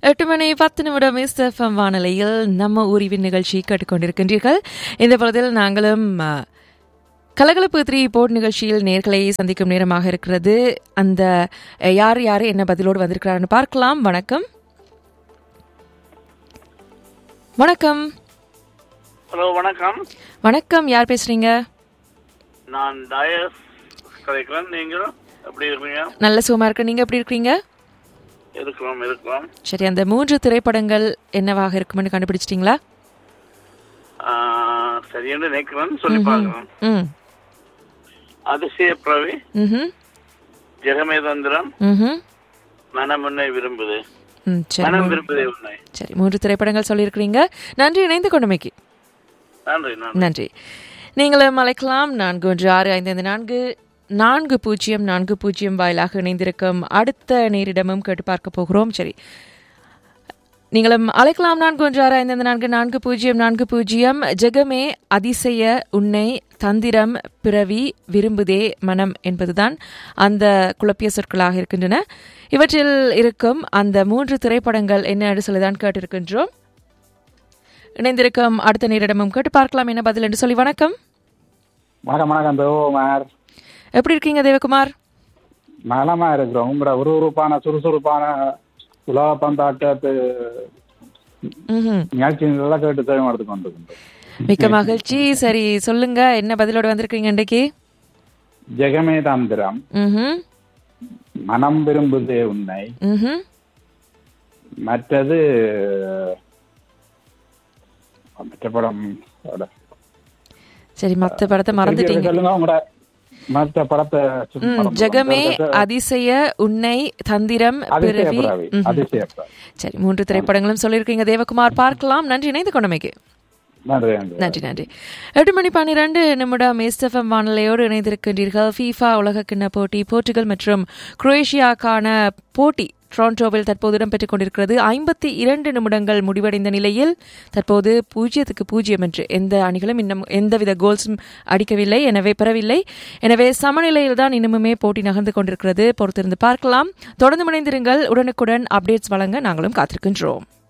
எட்டு மணி பத்து நிமிடம் எஸ்எஃப்எம் வானொலியில் நம்ம ஊரிவின் நிகழ்ச்சி கேட்டுக்கொண்டிருக்கின்றீர்கள் இந்த பொழுதில் நாங்களும் அ, கலகலப்பு த்ரீ போட் நிகழ்ச்சியில் நேர்களை சந்திக்கும் நேரமாக இருக்கிறது அந்த அ, யார் யார் என்ன பதிலோடு வந்திருக்கிறான்னு பார்க்கலாம் வணக்கம் வணக்கம் ஹலோ வணக்கம் வணக்கம் யார் பேசுறீங்க நான் டயஸ் கதைக்கிறேன் நீங்கள் எப்படி இருக்கீங்க நல்ல சுகமா இருக்கு நீங்க எப்படி இருக்கீங்க இருக்கிறோம் இருக்கிறோம் சரி அந்த மூன்று திரைப்படங்கள் என்னவாக இருக்கும்னு கண்டுபிடிச்சிட்டீங்களா ஆஹ், சரியென்று நினைக்கிறேன் சொல்லி பார்க்கிறேன் ம் அதிசய பிரவி ம் ஜெகமேதந்திரம் ம் மனம் உன்னை விரும்புது ம் சரி மனம் விரும்புதே உன்னை சரி மூன்று திரைப்படங்கள் சொல்லியிருக்கிறீங்க நன்றி இணைந்து கொண்டமைக்கு நன்றி நன்றி நன்றி நீங்களும் அழைக்கலாம் நான்கு ஒன்று ஆறு ஐந்து ஐந்து நான்கு நான்கு பூஜ்ஜியம் நான்கு பூஜ்ஜியம் வாயிலாக இணைந்திருக்கும் அடுத்த நேரிடமும் கேட்டு பார்க்க போகிறோம் சரி நீங்களும் அழைக்கலாம் நான்கு ஒன்று ஆறு ஐந்து ஐந்து நான்கு நான்கு பூஜ்ஜியம் நான்கு பூஜ்ஜியம் ஜெகமே அதிசய உன்னை தந்திரம் பிறவி விரும்புதே மனம் என்பதுதான் அந்த குழப்பிய சொற்களாக இருக்கின்றன இவற்றில் இருக்கும் அந்த மூன்று திரைப்படங்கள் என்ன என்று சொல்லிதான் கேட்டிருக்கின்றோம் இணைந்திருக்கும் அடுத்த நேரிடமும் கேட்டு பார்க்கலாம் என்ன பதில் என்று சொல்லி வணக்கம் வணக்கம் வணக்கம் தேவகுமார் எப்படி இருக்கீங்க தேவகுமார் நலமா இருக்கிறோம் உங்களோட விறுவிறுப்பான சுறுசுறுப்பான உலக பந்தாட்டத்து ம்ஹும். நிகழ்ச்சிகளெல்லாம் கேட்டு தேவம் எடுத்து கொண்டிருக்கின்றோம் மிக்க மகிழ்ச்சி சரி சொல்லுங்க என்ன பதிலோட வந்திருக்கீங்க இன்றைக்கு ஜெகமே தந்திரம் ம்ஹும். மனம் விரும்புதே உன்னை ம்ஹும். மற்றது மற்ற படம் அட, சரி மத்த படத்தை மறந்துட்டீங்க சொல்லுங்க உங்களோட மற்ற படத்தை சுத்தி ம், படம் ஜெகமே சொல்லுங்க. அதிசய உன்னை தந்திரம் அதிசய பிறவி பிறவி ம்ஹும். அதிசய பிறவி சரி மூன்று திரைப்படங்களும் சொல்லியிருக்கீங்க தேவகுமார் பார்க்கலாம் நன்றி இணைந்து கொண்டமைக்கு நன்றி நன்றி நன்றி நன்றி எட்டு மணி பன்னிரண்டு நிமிடம் எஸ்எஃப்எம் வானிலையோடு இணைந்திருக்கின்றீர்கள் ஃபீஃபா உலகக்கிண்ண போட்டி போர்ச்சுகல் மற்றும் குரோேஷியாக்கான போட்டி டொரண்டோவில் தற்போது இடம்பெற்றுக் கொண்டிருக்கிறது ஐம்பத்தி இரண்டு நிமிடங்கள் முடிவடைந்த நிலையில் தற்போது பூஜ்ஜியத்துக்கு பூஜ்ஜியம் என்று எந்த அணிகளும் இன்னும் எந்தவித கோல்ஸும் அடிக்கவில்லை எனவே பெறவில்லை எனவே சமநிலையில் தான் இன்னுமுமே போட்டி நகர்ந்து கொண்டிருக்கிறது பொறுத்திருந்து பார்க்கலாம் தொடர்ந்து இணைந்திருங்கள் உடனுக்குடன் அப்டேட்ஸ் வழங்க நாங்களும் காத்திருக்கின்றோம்